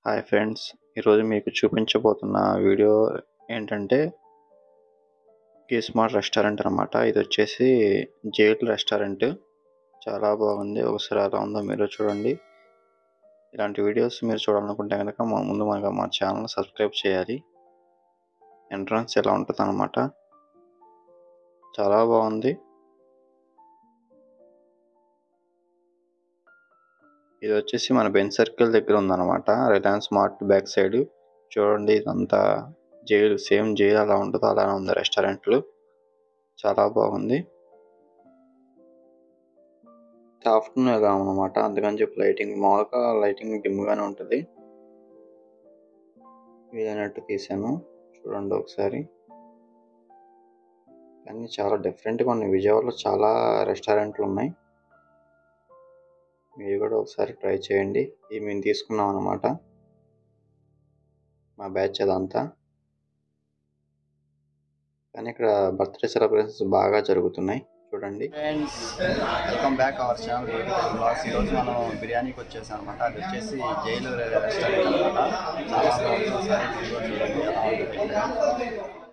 Hi friends ఈరోజు మీకు చూపించబోతున్న వీడియో ఏంటంటే కీ స్మార్ట్ రెస్టారెంట్ అనమాట ఇది వచ్చేసి జైల్ రెస్టారెంట్ చాలా బాగుంది ఒకసారి ఎలా ఉందో మీరు చూడండి ఇలాంటి వీడియోస్ మీరు చూడాలనుకుంటే కనుక మా ముందు మనకు మా ఛానల్ సబ్స్క్రైబ్ చేయాలి ఎంట్రన్స్ ఎలా ఉంటుంది అనమాట చాలా బాగుంది ఇది వచ్చేసి మన బెంచ్ సర్కిల్ దగ్గర ఉందన్నమాట రిలయన్స్ మార్ట్ బ్యాక్ సైడ్ చూడండి ఇదంతా జైలు సేమ్ జైలు అలా ఉంటుందో అలానే ఉంది రెస్టారెంట్లు చాలా బాగుంది ఆఫ్టర్నూన్ ఎలా అనమాట అందుకని చెప్పి లైటింగ్ మామూలుగా లైటింగ్ డిమ్గానే ఉంటుంది వీలైనట్టు తీసాను చూడండి ఒకసారి కానీ చాలా డిఫరెంట్గా ఉన్నాయి విజయవాడలో చాలా రెస్టారెంట్లు ఉన్నాయి మీరు కూడా ఒకసారి ట్రై చేయండి ఇది మేము తీసుకున్నాం అనమాట మా బ్యాచ్ అదంతా కానీ ఇక్కడ బర్త్డే సెలబ్రేషన్స్ బాగా జరుగుతున్నాయి చూడండి friends welcome back our channel vlogs ఈరోజు మనం బిర్యానీకి వచ్చేసాం అనమాట అది వచ్చేసి జైలు రెస్టారెంట్ అనమాట చాలా బాగుంది ఒకసారి video చూడండి ఎలా ఉంటుంది.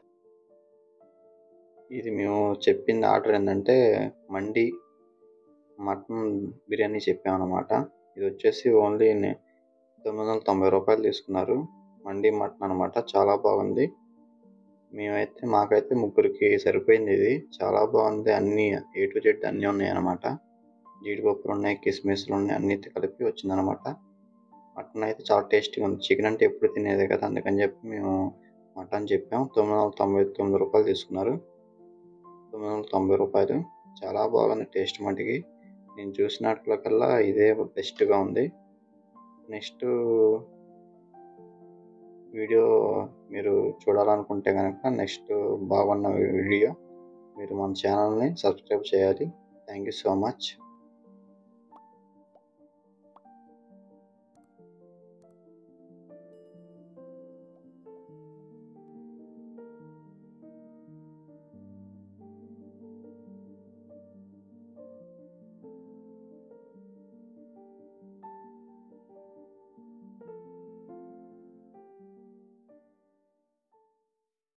ఇది మేము చెప్పింది ఆర్డర్ ఏంటంటే మండి మటన్ బిర్యానీ చెప్పామన్నమాట ఇది వచ్చేసి ఓన్లీ తొమ్మిది వందల తొంభై రూపాయలు తీసుకున్నారు మండి మటన్ అనమాట చాలా బాగుంది మేమైతే మాకైతే ముగ్గురికి సరిపోయింది ఇది చాలా బాగుంది అన్ని ఏ టు జెడ్ అన్నీ ఉన్నాయి అనమాట జీడిపప్పులు ఉన్నాయి కిస్మిస్లు ఉన్నాయి అన్ని కలిపి వచ్చిందనమాట మటన్ అయితే చాలా టేస్టీగా ఉంది చికెన్ అంటే ఎప్పుడు తినేదే కదా అందుకని చెప్పి మేము మటన్ చెప్పాం తొమ్మిది వందల తొంభై తొమ్మిది రూపాయలు తీసుకున్నారు తొమ్మిది వందల తొంభై రూపాయలు చాలా బాగుంది టేస్ట్ మటుకి నేను చూసినట్ల కల్లా ఇదే బెస్ట్గా ఉంది నెక్స్ట్ వీడియో మీరు చూడాలనుకుంటే కనుక నెక్స్ట్ బాగున్న వీడియో మీరు మన ఛానల్ని సబ్స్క్రైబ్ చేయాలి థ్యాంక్ యూ సో మచ్